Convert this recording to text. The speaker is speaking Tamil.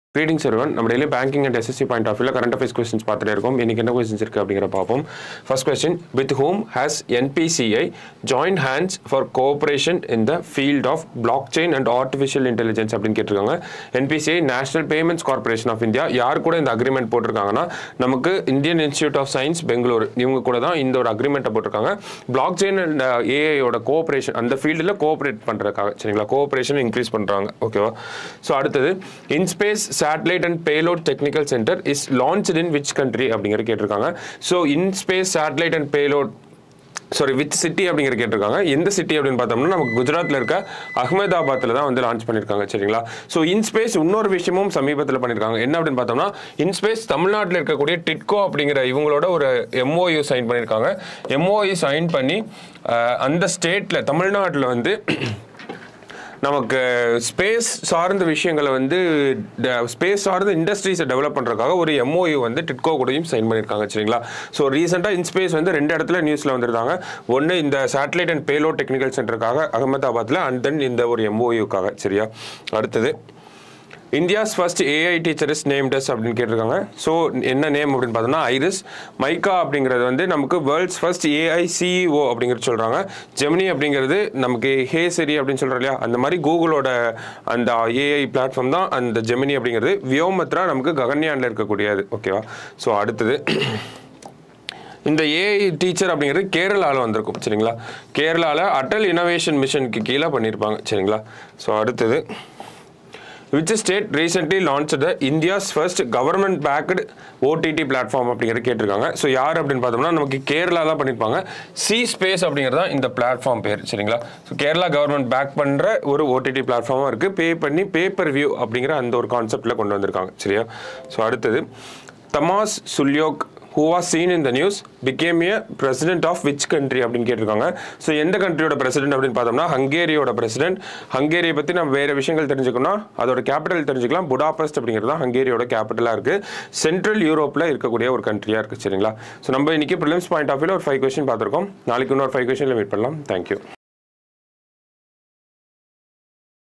ரீடிங் செவன் நம்ம daily banking and SSC point of வியூல கரண்ட் அஃபேர்ஸ் கொஸ்டின்ஸ் பார்த்துட்டே இருக்கோம் இன்னைக்கு என்ன கொஸ்டின்ஸ் இருக்கு அப்படிங்கிற பார்ப்போம் first question with whom has NPCI joint hands for cooperation in the field of blockchain and artificial intelligence அப்படின்னு கேட்டிருக்காங்க NPCI national payments corporation of India யார் கூட இந்த அக்ரிமெண்ட் போட்டிருக்காங்கன்னா நமக்கு Indian institute of science Bangalore இவங்க கூட தான் இந்த ஒரு அக்ரிமெண்ட்டை போட்டிருக்காங்க பிளாக் செயின் அண்ட் ஏஐயோட கோஆபரேஷன் அந்த ஃபீல்டில் கோஆபரேட் பண்ணுறதுக்காக சரிங்களா கோஆபரேஷன் இன்க்ரீஸ் பண்ணுறாங்க ஓகேவா ஸோ அடுத்தது InSpace satellite and payload technical centre is launched in which country அப்படிங்கிற கேட்டிருக்காங்க so InSpace satellite and payload sorry which city அப்படிங்கிற கேட்டிருக்காங்க எந்த சிட்டி அப்படின்னு பார்த்தோம்னா நமக்கு குஜராத்தில் இருக்க அகமதாபாத்தில் தான் வந்து லான்ச் பண்ணியிருக்காங்க சரிங்களா ஸோ இன்ஸ்பேஸ் இன்னொரு விஷயமும் சமீபத்தில் பண்ணியிருக்காங்க என்ன அப்படின்னு பார்த்தோம்னா இன்ஸ்பேஸ் தமிழ்நாட்டில் இருக்கக்கூடிய டிட்கோ அப்படிங்கிற இவங்களோட ஒரு எம்ஓயு சைன் பண்ணியிருக்காங்க எம்ஓயு சைன் பண்ணி அஹ், அந்த ஸ்டேட்டில் தமிழ்நாட்டில் வந்து நமக்கு ஸ்பேஸ் சார்ந்த விஷயங்களை வந்து ஸ்பேஸ் சார்ந்த இண்டஸ்ட்ரீஸை டெவலப் பண்ணுறதுக்காக ஒரு எம்ஓயு வந்து டிட்கோ கூடயும் சைன் பண்ணியிருக்காங்க சரிங்களா ஸோ ரீசெண்டாக இன்ஸ்பேஸ் வந்து ரெண்டு இடத்துல நியூஸில் வந்திருந்தாங்க ஒன்று இந்த சேட்டலைட் அண்ட் பேலோ டெக்னிக்கல் சென்டருக்காக அகமதாபாத்தில் அண்ட் தென் இந்த ஒரு எம்ஓயுக்காக சரியா அடுத்தது India's first AI teacher is name Tess அப்படின்னு கேட்டிருக்காங்க ஸோ என்ன நேம் அப்படின்னு பார்த்தோம்னா ஐரிஸ் மைக்கா அப்படிங்கிறது வந்து நமக்கு வேர்ல்ட்ஸ் ஃபர்ஸ்ட் ஏஐ சிஇஓ அப்படிங்கிறது சொல்கிறாங்க ஜெமினி அப்படிங்கிறது நமக்கு ஹே சரி அப்படின்னு சொல்கிறோம் இல்லையா அந்த மாதிரி கூகுளோட அந்த ஏஐ பிளாட்ஃபார்ம் தான் அந்த ஜெமினி அப்படிங்கிறது வியோமத்ரா நமக்கு ககன்யானில் இருக்கக்கூடியது ஓகேவா ஸோ அடுத்தது இந்த ஏஐ டீச்சர் அப்படிங்கிறது கேரளாவில் வந்திருக்கும் சரிங்களா கேரளாவில் அட்டல் இனோவேஷன் மிஷனுக்கு கீழே பண்ணியிருப்பாங்க சரிங்களா ஸோ அடுத்தது which state recently launch the India's first government backed OTT platform அப்படிங்கிறது கேட்டிருக்காங்க ஸோ யார் அப்படின்னு பார்த்தோம்னா நமக்கு கேரளா தான் பண்ணியிருப்பாங்க சி ஸ்பேஸ் அப்படிங்கிறது தான் இந்த பிளாட்ஃபார்ம் பேர் சரிங்களா ஸோ கேரளா கவர்மெண்ட் பேக் பண்ணுற ஒரு ஓடிடி பிளாட்ஃபார்மாக இருக்குது பே பண்ணி பேப்பர் வியூ அப்படிங்கிற அந்த ஒரு கான்செப்டில் கொண்டு வந்திருக்காங்க சரியா ஸோ அடுத்தது Tamas Sulyok who was seen in the news became a president of which country அப்படின்னு கேட்டிருக்காங்க ஸோ எந்த கண்ட்ரியோட பிரசிடென்ட் அப்படின்னு பார்த்தோம்னா ஹங்கேரியோட பிரசிடென்ட் ஹங்கேரியை பற்றி நம்ம வேறு விஷயங்கள் தெரிஞ்சுக்கணும்னா அதோட கேபிட்டல் தெரிஞ்சுக்கலாம் புடாபஸ்ட் அப்படிங்கிறது தான் ஹங்கேரியோட கேபிட்டலாக இருக்குது சென்ட்ரல் யூரோப்பில் இருக்கக்கூடிய ஒரு கண்ட்ரியாக இருக்குது சரிங்களா ஸோ நம்ம இன்னைக்கு ப்ரிலிம்ஸ் பாயிண்ட் ஆஃப் வியூவில் ஒரு ஃபைவ் கொஸ்டின் பார்த்துருக்கோம் நாளைக்கு இன்னொரு ஃபைவ் கொஸ்டினில் மீட் பண்ணலாம் தேங்க்யூ